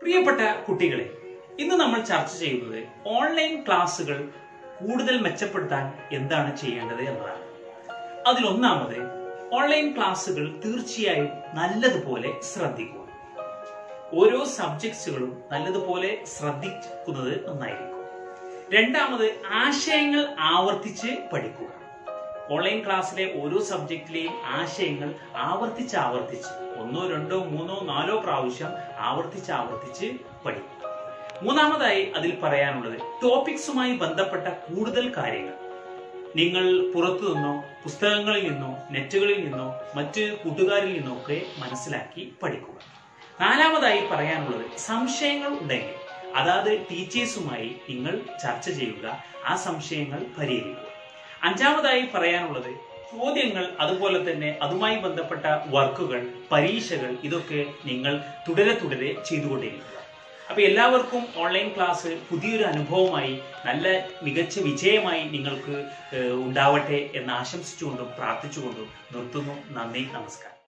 പ്രിയപ്പെട്ട കുട്ടികളെ ഇന്ന് നമ്മൾ ചർച്ച ചെയ്യുന്നത് ഓൺലൈൻ ക്ലാസ്സുകൾ കൂടുതൽ മെച്ചപ്പെടുത്താൻ എന്താണ് ചെയ്യേണ്ടത് എന്നതാണ് അതിലൊന്നാമത് ഓൺലൈൻ ക്ലാസ്സുകൾ തീർച്ചയായും നല്ലതുപോലെ ശ്രദ്ധിക്കുക ഓരോ സബ്ജക്ട്സുകളും നല്ലതുപോലെ ശ്രദ്ധിക്കുന്നത് നന്നായിരിക്കും രണ്ടാമത് ആശയങ്ങൾ ആവർത്തിച്ച് പഠിക്കുക ഓൺലൈൻ ക്ലാസ്സിലെ ഓരോ സബ്ജക്റ്റിലെയും ആശയങ്ങൾ ആവർത്തിച്ച് ആവർത്തിച്ച് ഒന്നോ രണ്ടോ മൂന്നോ നാലോ പ്രാവശ്യം ആവർത്തിച്ച് ആവർത്തിച്ച് പഠിക്കുക മൂന്നാമതായി അതിൽ പറയാനുള്ളത് ടോപ്പിക്സുമായി ബന്ധപ്പെട്ട കൂടുതൽ കാര്യങ്ങൾ നിങ്ങൾ പുറത്തു നിന്നോ പുസ്തകങ്ങളിൽ നിന്നോ നെറ്റുകളിൽ നിന്നോ മറ്റ് കൂട്ടുകാരിൽ നിന്നോ ഒക്കെ മനസ്സിലാക്കി പഠിക്കുക നാലാമതായി പറയാനുള്ളത് സംശയങ്ങൾ ഉണ്ടെങ്കിൽ അതാത് ടീച്ചേഴ്സുമായി നിങ്ങൾ ചർച്ച ചെയ്യുക ആ സംശയങ്ങൾ പരിഹരിക്കുക അഞ്ചാമതായി പറയാനുള്ളത് ചോദ്യങ്ങൾ അതുപോലെ തന്നെ അതുമായി ബന്ധപ്പെട്ട വർക്കുകൾ പരീക്ഷകൾ ഇതൊക്കെ നിങ്ങൾ തുടരെ തുടരെ ചെയ്തുകൊണ്ടേയിരിക്കുക അപ്പൊ എല്ലാവർക്കും ഓൺലൈൻ ക്ലാസ് പുതിയൊരു അനുഭവമായി നല്ല മികച്ച വിജയമായി നിങ്ങൾക്ക് ഏഹ്, ഉണ്ടാവട്ടെ എന്ന് ആശംസിച്ചുകൊണ്ടും പ്രാർത്ഥിച്ചുകൊണ്ടും നിർത്തുന്നു നന്ദി നമസ്കാരം